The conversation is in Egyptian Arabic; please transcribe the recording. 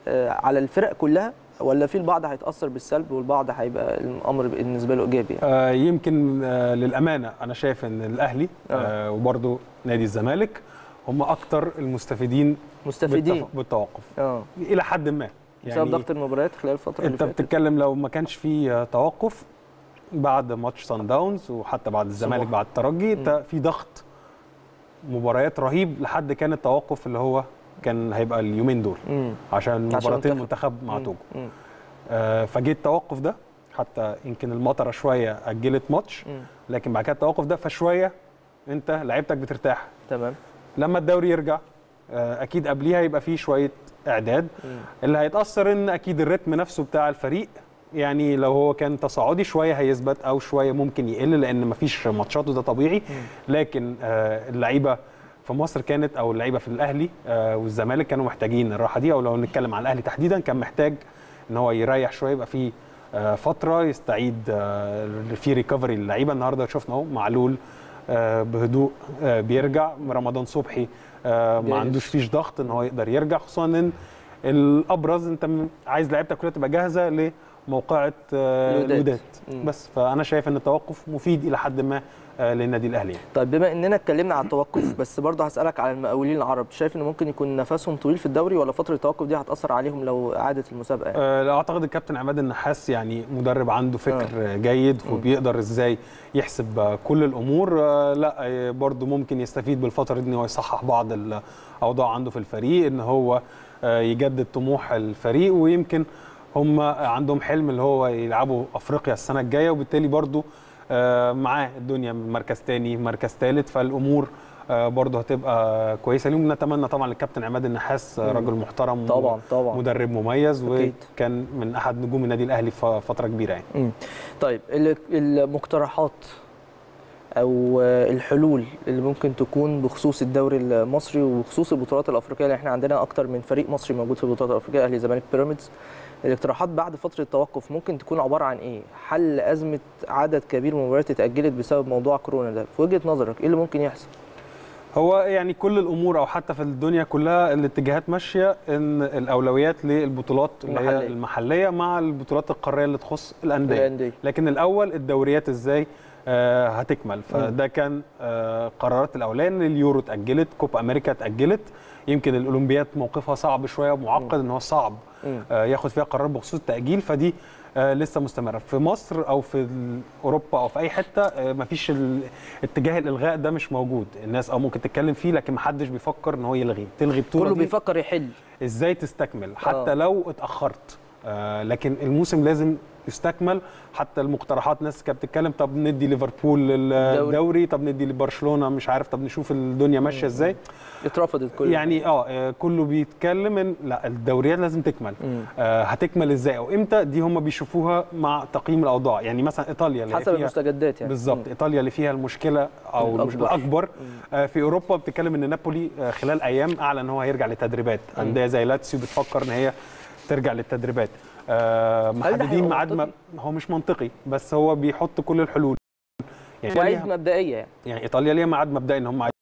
آه، على الفرق كلها ولا في البعض هيتاثر بالسلب والبعض هيبقى الامر بالنسبه له ايجابي يعني. آه، يمكن آه، للامانه انا شايف ان الاهلي آه. آه، وبرضه نادي الزمالك هم اكتر المستفيدين مستفيدين بالتف- بالتوقف اه الى حد ما بسبب ضغط المباريات خلال الفتره اللي انت فاتت بتتكلم لو ما كانش في آه، توقف بعد ماتش سان داونز وحتى بعد الزمالك سموحة. بعد الترجي انت في ضغط مباريات رهيب لحد كان التوقف اللي هو كان هيبقى اليومين دول مم. عشان عشان مباراتين المنتخب. المنتخب مع مم. توجو مم. آه، فجه التوقف ده حتى يمكن المطره شويه اجلت ماتش مم. لكن بعد كده التوقف ده فشويه انت لعيبتك بترتاح تمام لما الدوري يرجع آه، اكيد قبليها يبقى فيه شويه اعداد مم. اللي هيتاثر ان اكيد الريتم نفسه بتاع الفريق يعني لو هو كان تصاعدي شويه هيثبت او شويه ممكن يقل لان مفيش ماتشات وده طبيعي لكن آه، اللعيبه في مصر كانت او اللعيبه في الاهلي آه، والزمالك كانوا محتاجين الراحه دي او لو نتكلم عن الاهلي تحديدا كان محتاج ان هو يريح شويه يبقى فيه آه، فتره يستعيد آه، في ريكفري للعيبه النهارده شفنا اهو معلول آه، بهدوء آه، بيرجع رمضان صبحي آه، ما جاهز. عندوش فيش ضغط ان هو يقدر يرجع خصوصا ان الابرز انت م- عايز لعيبتك كلها تبقى جاهزه لموقعه آه، الوداد. الوداد مم. بس فانا شايف ان التوقف مفيد الى حد ما آه، للنادي الاهلي يعني. طيب بما اننا اتكلمنا على التوقف بس برضه هسالك على المقاولين العرب شايف ان ممكن يكون نفسهم طويل في الدوري ولا فتره التوقف دي هتاثر عليهم لو اعاده المسابقه يعني؟ آه، لا اعتقد الكابتن عماد النحاس يعني مدرب عنده فكر آه. جيد وبيقدر ازاي يحسب آه، كل الامور آه، لا آه، برضه ممكن يستفيد بالفتره دي ان هو يصحح بعض الاوضاع عنده في الفريق ان هو آه، يجدد طموح الفريق ويمكن هم عندهم حلم اللي هو يلعبوا افريقيا السنه الجايه وبالتالي برضه آه، معاه الدنيا من مركز تاني مركز ثالث فالامور آه، برضه هتبقى كويسه ليهم نتمنى طبعا للكابتن عماد النحاس آه، مم. راجل محترم طبعا طبعا مدرب مميز أكيد. وكان من احد نجوم النادي الاهلي في فتره كبيره يعني مم. طيب ال- المقترحات او الحلول اللي ممكن تكون بخصوص الدوري المصري وبخصوص البطولات الافريقيه اللي احنا عندنا اكتر من فريق مصري موجود في البطولات الافريقيه اهلي زمالك بيراميدز الاقتراحات بعد فتره التوقف ممكن تكون عباره عن ايه حل ازمه عدد كبير من المباريات اتاجلت بسبب موضوع كورونا ده في وجهه نظرك ايه اللي ممكن يحصل هو يعني كل الامور او حتى في الدنيا كلها الاتجاهات ماشيه ان الاولويات للبطولات اللي المحلية. هي المحليه مع البطولات القاريه اللي تخص الانديه الانديه لكن الاول الدوريات ازاي آه هتكمل فده كان آه قرارات الاوليه ان اليورو اتاجلت كوبا امريكا اتاجلت يمكن الاولمبياد موقفها صعب شويه ومعقد ان هو صعب مم. آه ياخد فيها قرار بخصوص التاجيل فدي آه لسه مستمره في مصر او في ال- اوروبا او في اي حته آه مفيش ال- اتجاه الالغاء ده مش موجود الناس اه ممكن تتكلم فيه لكن محدش بيفكر ان هو يلغي تلغي بطوله كله دي بيفكر يحل ازاي تستكمل حتى آه. لو اتاخرت آه لكن الموسم لازم يستكمل حتى المقترحات ناس كانت بتتكلم طب ندي ليفربول الدوري. الدوري طب ندي لبرشلونه مش عارف طب نشوف الدنيا ماشيه ازاي اترفضت كل يعني اه آه، كله بيتكلم ان لا الدوريات لازم تكمل مم. آه هتكمل ازاي او امتى دي هم بيشوفوها مع تقييم الاوضاع يعني مثلا ايطاليا اللي هي حسب فيها المستجدات يعني بالظبط مم. ايطاليا اللي فيها المشكله او المش- الأكبر. الاكبر آه، في اوروبا بتتكلم ان نابولي آه، خلال ايام اعلن ان هو هيرجع للتدريبات مم. انديه زي لاتسيو بتفكر ان هي ترجع للتدريبات آه، محددين هيبقى ميعاد ما- منطقي؟ هو مش منطقي بس هو بيحط كل الحلول يعني مواعيد إيطاليا- مبدئيه يعني يعني ايطاليا ليها ميعاد مبدئي ان هم